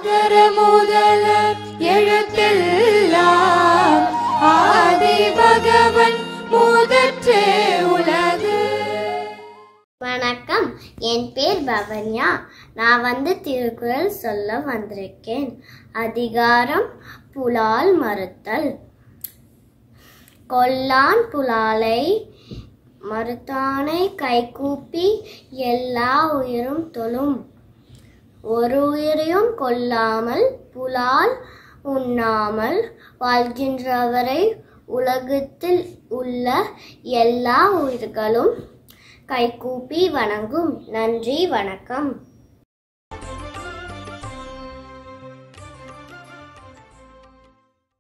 அகர முதல எழுத்தெல்லாம் ஆதி பகவன் முதற்றே உலகு வணக்கம் என் பேர் பவன்யா நான் வந்து திருக்குறள் சொல்ல வந்திருக்கேன் அதிகாரம் புலால் மறுத்தல் கொல்லான் புலாலை மறுத்தானை கைகூப்பி எல்லா உயிரும் தொழும் ஒரு உயிரையும் கொல்லாமல் புலால் உண்ணாமல் வாழ்கின்றவரை உலகத்தில் உள்ள எல்லா உயிர்களும் கைகூப்பி வணங்கும் நன்றி வணக்கம்